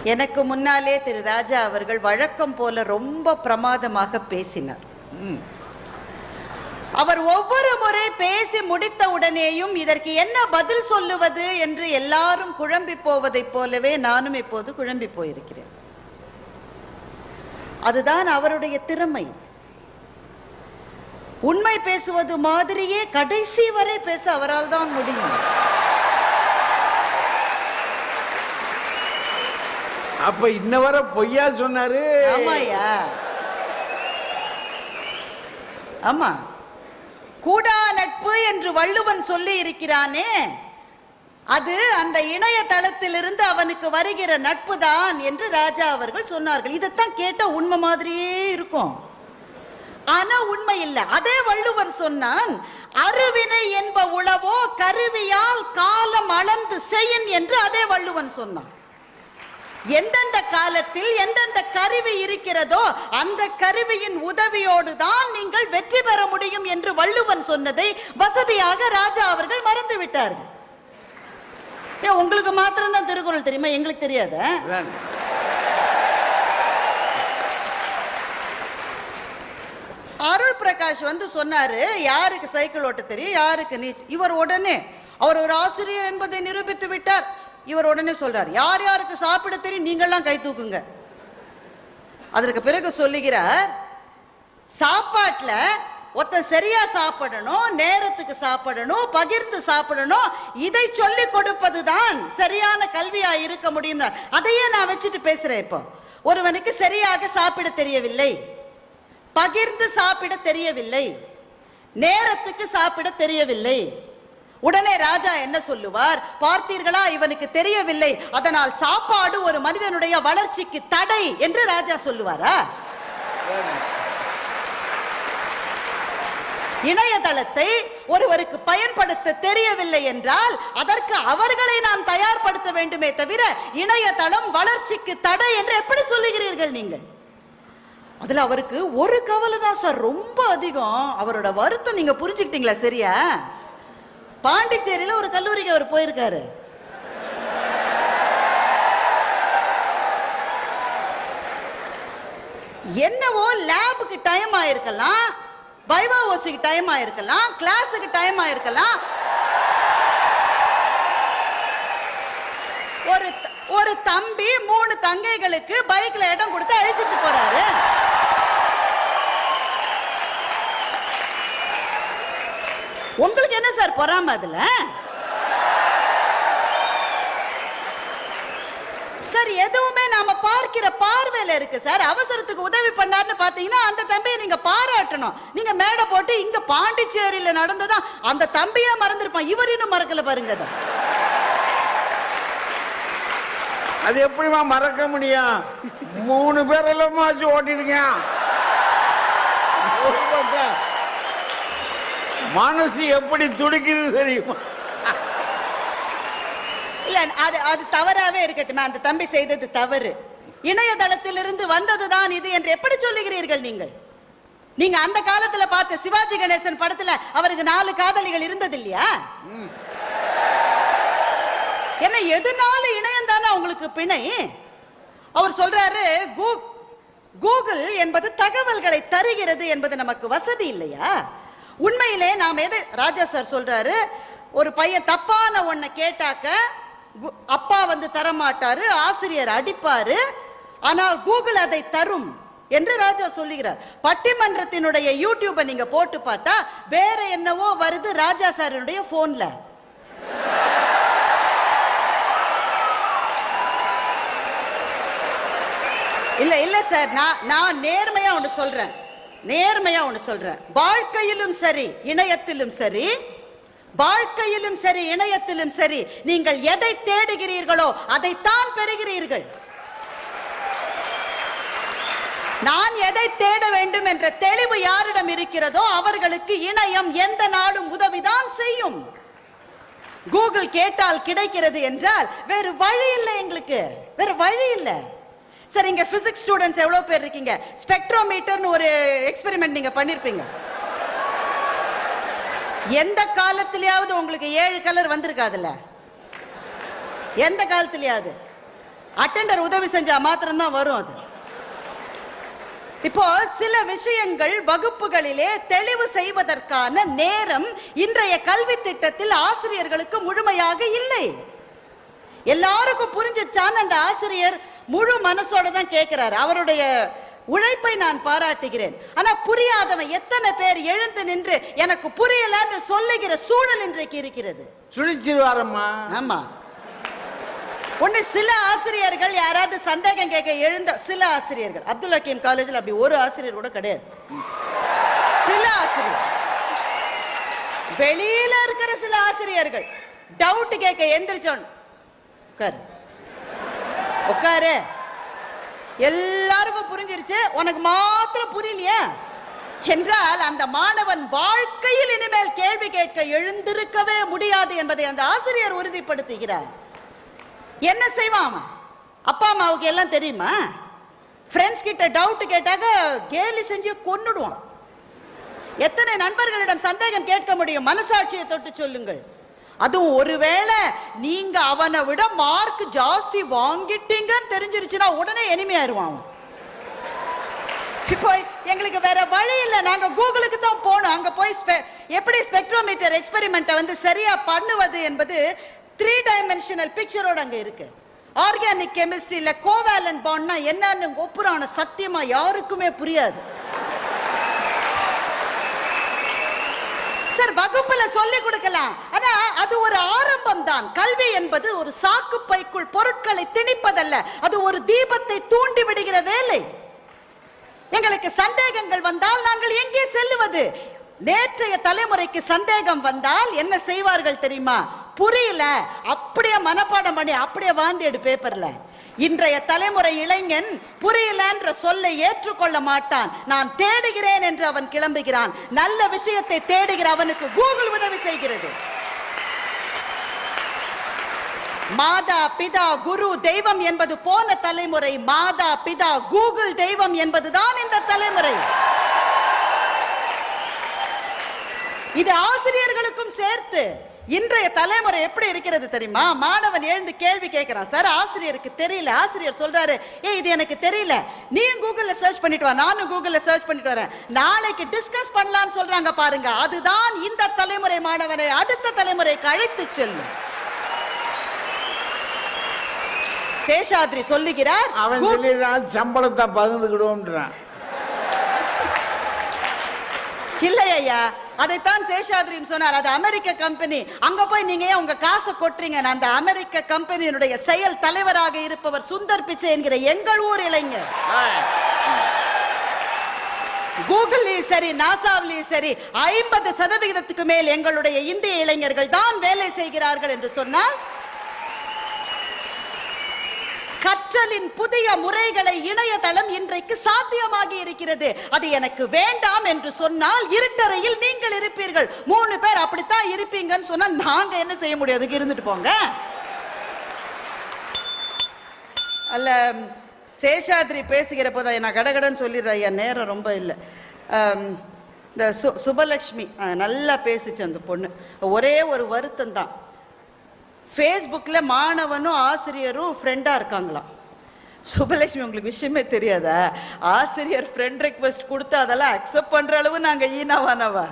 எனக்கு முன்னாலே திரு ராஜா அவர்கள் வழக்கம் போல ரொம்ப பிரமாதமாக பேசினார் ம். அவர் ஒவ்வொரு முறை பேசி முடித்த உடனேயும் இதற்கு என்ன பதில் சொல்லுவது என்று எல்லாரும் குழம்பி போவதைப் போலவே நானும் இப்போது குழம்பி போயிருக்கிறேன் அதுதான் அவருடைய திறமை உண்மை பேசுவது மாதிரியே கடைசி வரை பேச அவரால் தான் முடியும் அப்ப இன்ன வரை பொய்யா சொன்னாரு ஆமாயா ஆமா கூடா நட்பு என்று வள்ளுவன் சொல்லி இருக்கிறானே அது அந்த இணையதளத்திலிருந்து அவனுக்கு வருகிற நட்பு தான் என்று ராஜா அவர்கள் சொன்னார்கள் இதைத்தான் கேட்ட உண்மை மாதிரியே இருக்கும் ஆனா உண்மை இல்லை அதே வள்ளுவன் சொன்னான் அருவினை என்ப உளவோ கருவியால் காலம் அளந்து செய்யின் என்று அதே வள்ளுவன் சொன்னான் எந்தெந்த காலத்தில் எந்தெந்த கருவி இருக்கிறதோ அந்த கருவியின் உதவியோடு தான் நீங்கள் வெற்றி பெற முடியும் என்று வள்ளுவன் சொன்னதை வசதியாக ராஜா அவர்கள் மறந்து விட்டார்கள் ஏன் உங்களுக்கு மாத்திரம்தான் திருக்குறள் தெரியுமா எங்களுக்கு தெரியாதா அதான். அருள் பிரகாஷ் வந்து சொன்னாரு யாருக்கு சைக்கிள் ஓட்ட தெரியும் யாருக்கு நீச்சல் இவர் உடனே அவர் ஒரு ஆசிரியர் என்பதை நிரூபித்து விட்டார் இவர் உடனே சொல்றார் யார் யாருக்கு சாப்பிட தெரியும் நீங்கள்லாம் கை தூக்குங்க அதற்கு பிறகு சொல்லுகிறார் சாப்பாட்டுல ஒருத்தன் சரியா சாப்பிடணும் நேரத்துக்கு சாப்பிடணும் பகிர்ந்து சாப்பிடணும் இதை சொல்லி கொடுப்பதுதான் சரியான கல்வியா இருக்க முடியும் அதையே நான் வச்சுட்டு பேசுறேன் இப்போ ஒருவனுக்கு சரியாக சாப்பிட தெரியவில்லை பகிர்ந்து சாப்பிட தெரியவில்லை நேரத்துக்கு சாப்பிட தெரியவில்லை உடனே ராஜா என்ன சொல்லுவார் பார்த்தீர்களா இவனுக்கு தெரியவில்லை அதனால் சாப்பாடு ஒரு மனிதனுடைய வளர்ச்சிக்கு தடை என்று ராஜா சொல்லுவாரா இணையதளத்தை ஒருவருக்கு பயன்படுத்த தெரியவில்லை என்றால் அதற்கு அவர்களை நாம் தயார்படுத்த வேண்டுமே தவிர இணையதளம் வளர்ச்சிக்கு தடை என்று எப்படி சொல்லுகிறீர்கள் நீங்கள் அதுல அவருக்கு ஒரு கவலை தான் சார் ரொம்ப அதிகம் அவரோட வருத்தம் நீங்க புரிஞ்சுக்கிட்டீங்களா சரியா பாண்டிச்சேரியில ஒரு கல்லூரிக்கு அவர் போயிருக்காரு என்னவோ லேபுக்கு டைம் ஆயிருக்கலாம் வைவா ஓசிக்கு டைம் ஆயிருக்கலாம் கிளாஸுக்கு டைம் ஆயிருக்கலாம் ஒரு த- ஒரு தம்பி மூணு தங்கைகளுக்கு பைக்ல இடம் கொடுத்து அழிச்சிட்டு போறாரு உங்களுக்கு என்ன சார் பொறாம அதுல சார் எதுவுமே நாம பார்க்கிற பார்வையில இருக்கு சார் அவசரத்துக்கு உதவி பண்ணாருன்னு பாத்தீங்கன்னா அந்த தம்பியை நீங்க பாராட்டணும் நீங்க மேடை போட்டு இங்க பாண்டிச்சேரியில நடந்ததா அந்த தம்பியா மறந்துருப்பான் இவர் இன்னும் மறக்கல பாருங்க அதை அது எப்படிமா மறக்க முடியும் மூணு பேர் எல்லாம் வச்சு ஓட்டிருக்கேன் ஒரு பக்கம். மனசு எப்படி துடிக்குது தெரியுமா இல்ல அது அது தவறாவே இருக்கட்டும் அந்த தம்பி செய்தது தவறு இணையதளத்திலிருந்து வந்ததுதான் இது என்று எப்படி சொல்லுகிறீர்கள் நீங்கள் நீங்க அந்த காலத்துல பார்த்த சிவாஜி கணேசன் படத்துல அவருக்கு நாலு காதலிகள் இருந்தது இல்லையா என்ன எதுனால இணையம் தானே உங்களுக்கு பிணை அவர் சொல்றாரு கூ- கூகுள் என்பது தகவல்களை தருகிறது என்பது நமக்கு வசதி இல்லையா உண்மையிலே நாம் எது ராஜா சார் சொல்றாரு ஒரு பையன் தப்பான ஒன்ன கேட்டாக்க கு- அப்பா வந்து தரமாட்டாரு ஆசிரியர் அடிப்பாரு ஆனால் கூகுள் அதை தரும் என்று ராஜா சொல்லுகிறார் பட்டிமன்றத்தினுடைய யூடியூபை நீங்க போட்டு பார்த்தா வேற என்னவோ வருது ராஜா சாரினுடைய போன்ல இல்ல இல்ல சார் நான் நான் நேர்மையா ஒண்ணு சொல்றேன் நேர்மையா ஒண்ணு சொல்றேன் வாழ்க்கையிலும் சரி இணையத்திலும் சரி வாழ்க்கையிலும் சரி இணையத்திலும் சரி நீங்கள் எதை தேடுகிறீர்களோ அதைத்தான் பெறுகிறீர்கள் நான் எதை தேட வேண்டும் என்ற தெளிவு யாரிடம் இருக்கிறதோ அவர்களுக்கு இணையம் எந்த நாளும் உதவிதான் செய்யும் கூகுள் கேட்டால் கிடைக்கிறது என்றால் வேறு வழி இல்லை எங்களுக்கு வேற வழி இல்லை சரி இங்க பிசிக்ஸ் ஸ்டூடெண்ட்ஸ் எவ்வளவு பேர் இருக்கீங்க ஸ்பெக்ட்ரோமீட்டர்னு ஒரு எக்ஸ்பெரிமெண்ட் நீங்க பண்ணிருப்பீங்க எந்த காலத்திலயாவது உங்களுக்கு ஏழு கலர் வந்திருக்காதுல்ல எந்த காலத்திலயாவது அட்டெண்டர் உதவி செஞ்சா மாத்திரம்தான் வரும் அது இப்போ சில விஷயங்கள் வகுப்புகளிலே தெளிவு செய்வதற்கான நேரம் இன்றைய கல்வி திட்டத்தில் ஆசிரியர்களுக்கு முழுமையாக இல்லை எல்லாருக்கும் புரிஞ்சிருச்சான்னு அந்த ஆசிரியர் முழு மனசோட தான் கேட்கிறார் அவருடைய உழைப்பை நான் பாராட்டுகிறேன் ஆனா புரியாதவன் எத்தனை பேர் எழுந்து நின்று எனக்கு புரியலன்னு சொல்லுகிற சூழல் இன்றைக்கு இருக்கிறது சுழிச்சிருவாரம்மா ஆமா ஒண்ணு சில ஆசிரியர்கள் யாராவது சந்தேகம் கேட்க எழுந்த சில ஆசிரியர்கள் அப்துல் ஹக்கீம் காலேஜில் அப்படி ஒரு ஆசிரியர் கூட கிடையாது சில ஆசிரியர் வெளியில இருக்கிற சில ஆசிரியர்கள் டவுட் கேட்க எந்திரிச்சோன் உட்காரு உட்காரு எல்லாருக்கும் புரிஞ்சிருச்சு உனக்கு மாத்திரம் புரியலையா என்றால் அந்த மாணவன் வாழ்க்கையில் இனிமேல் கேள்வி கேட்க எழுந்திருக்கவே முடியாது என்பதை அந்த ஆசிரியர் உறுதிப்படுத்துகிறார் என்ன செய்வான் அவன் அப்பா அம்மாவுக்கு எல்லாம் தெரியுமா ஃப்ரெண்ட்ஸ் கிட்ட டவுட் கேட்டாக்க கேலி செஞ்சு கொன்னுடுவான் எத்தனை நண்பர்களிடம் சந்தேகம் கேட்க முடியும் மனசாட்சியை தொட்டு சொல்லுங்கள் அதுவும் ஒருவேளை நீங்க அவனை விட மார்க் ஜாஸ்தி வாங்கிட்டீங்கன்னு தெரிஞ்சிருச்சுன்னா உடனே எளிமையாயிருவான் அவன் இப்போ எங்களுக்கு வேற வழி இல்லை நாங்க கூகுளுக்கு தான் போனோம் அங்க போய் ஸ்பெ- எப்படி ஸ்பெக்ட்ரோமீட்டர் எக்ஸ்பெரிமெண்ட்டை வந்து சரியா பண்ணுவது என்பது த்ரீ டைமென்ஷனல் பிக்சரோட அங்க இருக்கு ஆர்கானிக் கெமிஸ்ட்ரியில கோவேலன் பாண்ட்னா என்னன்னு ஒப்புறான சத்தியமா யாருக்குமே புரியாது சார் வகுப்புல சொல்லி கொடுக்கலாம் ஆனா அது ஒரு ஆரம்பம் தான் கல்வி என்பது ஒரு சாக்கு பைக்குள் பொருட்களை திணிப்பதல்ல அது ஒரு தீபத்தை தூண்டி விடுகிற வேலை எங்களுக்கு சந்தேகங்கள் வந்தால் நாங்கள் எங்கே செல்லுவது நேற்றைய தலைமுறைக்கு சந்தேகம் வந்தால் என்ன செய்வார்கள் தெரியுமா புரியல அப்படியே மனப்பாடம் பண்ணி அப்படியே வாந்தி எடு பேப்பர்ல இன்றைய தலைமுறை இளைஞன் புரியலன்ற சொல்லை ஏற்றுக்கொள்ள மாட்டான் நான் தேடுகிறேன் என்று அவன் கிளம்புகிறான் நல்ல விஷயத்தை தேடுகிற அவனுக்கு கூகுள் உதவி செய்கிறது மாதா பிதா குரு தெய்வம் என்பது போன தலைமுறை மாதா பிதா கூகுள் தெய்வம் என்பதுதான் இந்த தலைமுறை இது ஆசிரியர்களுக்கும் சேர்த்து இன்றைய தலைமுறை எப்படி இருக்கிறது தெரியுமா மாணவன் எழுந்து கேள்வி கேட்கிறான் சார் ஆசிரியருக்கு தெரியல ஆசிரியர் சொல்றாரு ஏய் இது எனக்கு தெரியல நீ கூகுள்ல சர்ச் பண்ணிட்டு வா நானும் கூகுள்ல சர்ச் பண்ணிட்டு வரேன் நாளைக்கு டிஸ்கஸ் பண்ணலாம்னு சொல்றாங்க பாருங்க அதுதான் இந்த தலைமுறை மாணவனை அடுத்த தலைமுறைக்கு அழைத்து செல்லும் சேஷாத்ரி சொல்லுகிறார் அவன் கூ- சொல்லிடுறான் சம்பளத்தை பகிர்ந்துக்கிடுவோம்ன்றான் இல்லை ஐயா அதைத்தான் சேஷாத்ரியும் சொன்னார் அது அமெரிக்க கம்பெனி அங்க போய் நீங்க ஏன் உங்க காசை கொட்டுறீங்க அந்த அமெரிக்க கம்பெனியினுடைய செயல் தலைவராக இருப்பவர் சுந்தர் பிச்சை என்கிற எங்கள் ஊர் இளைஞர் கூகுள்லயும் சரி நாசாவிலையும் சரி ஐம்பது சதவிகிதத்துக்கு மேல் எங்களுடைய இந்திய இளைஞர்கள் தான் வேலை செய்கிறார்கள் என்று சொன்னால் கற்றலின் புதிய முறைகளை இணையதளம் இன்றைக்கு சாத்தியமாகி இருக்கிறது அது எனக்கு வேண்டாம் என்று சொன்னால் இருட்டறையில் நீங்கள் இருப்பீர்கள் மூணு பேர் அப்படித்தான் இருப்பீங்கன்னு சொன்னா நாங்க என்ன செய்ய முடியும் அதுக்கு இருந்துட்டு போங்க அல்ல சேஷாத்ரி பேசுகிற போது நான் கடகடன்னு சொல்லிடுறேன் ஐயா நேரம் ரொம்ப இல்லை ஆம், இந்த சு சுபலக்ஷ்மி ஆ, நல்லா பேசுச்சு அந்த பொண்ணு ஒரே ஒரு வருத்தம் தான் ஃபேஸ்புக்கில் மாணவனும் ஆசிரியரும் ஃப்ரெண்டாக இருக்காங்களாம் சுபலட்சுமி உங்களுக்கு விஷயமே தெரியாதா ஆசிரியர் ஃப்ரெண்ட் ரெக்வெஸ்ட் கொடுத்து அதெல்லாம் அக்செப்ட் பண்ற அளவு நாங்க ஈனாவானவா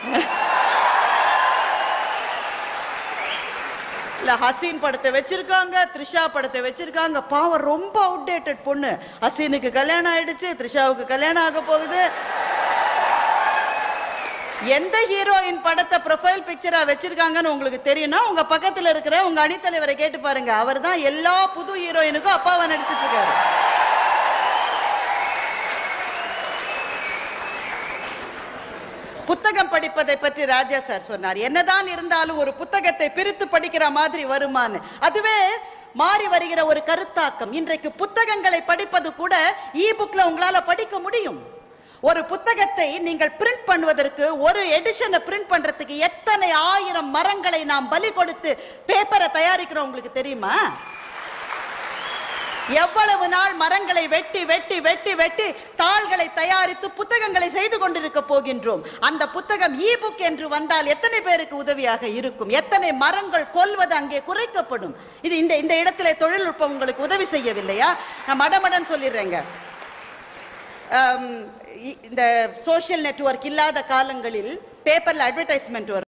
இல்ல ஹசீன் படத்தை வச்சிருக்காங்க த்ரிஷா படத்தை வச்சிருக்காங்க பாவம் ரொம்ப அவுடேட்டட் பொண்ணு ஹசீனுக்கு கல்யாணம் ஆயிடுச்சு த்ரிஷாவுக்கு கல்யாணம் ஆக போகுது எந்த ஹீரோயின் படத்தை ப்ரொஃபைல் பிக்சரா வச்சிருக்காங்கன்னு உங்களுக்கு தெரியும்னா உங்க பக்கத்துல இருக்கிற உங்க அணித்தலைவரை கேட்டு பாருங்க அவர் தான் எல்லா புது ஹீரோயினுக்கும் அப்பாவா நடிச்சிட்டு இருக்காரு புத்தகம் படிப்பதை பற்றி ராஜா சார் சொன்னார் என்னதான் இருந்தாலும் ஒரு புத்தகத்தை பிரித்து படிக்கிற மாதிரி வருமான்னு அதுவே மாறி வருகிற ஒரு கருத்தாக்கம் இன்றைக்கு புத்தகங்களை படிப்பது கூட இ புக்ல உங்களால படிக்க முடியும் ஒரு புத்தகத்தை நீங்கள் பிரிண்ட் பண்ணுவதற்கு ஒரு எடிஷனை பிரிண்ட் பண்றதுக்கு எத்தனை ஆயிரம் மரங்களை நாம் பலி கொடுத்து பேப்பரை தயாரிக்கிறோம் உங்களுக்கு தெரியுமா எவ்வளவு நாள் மரங்களை வெட்டி வெட்டி வெட்டி வெட்டி தாள்களை தயாரித்து புத்தகங்களை செய்து கொண்டிருக்க போகின்றோம் அந்த புத்தகம் இ புக் என்று வந்தால் எத்தனை பேருக்கு உதவியாக இருக்கும் எத்தனை மரங்கள் கொல்வது அங்கே குறைக்கப்படும் இது இந்த இந்த இடத்துல தொழில்நுட்பம் உங்களுக்கு உதவி செய்யவில்லையா நான் மடமடன் சொல்லிடுறேங்க ஆம், இ- இந்த சோஷியல் நெட்வொர்க் இல்லாத காலங்களில் பேப்பர்ல அட்வர்டைஸ்மெண்ட் வரும்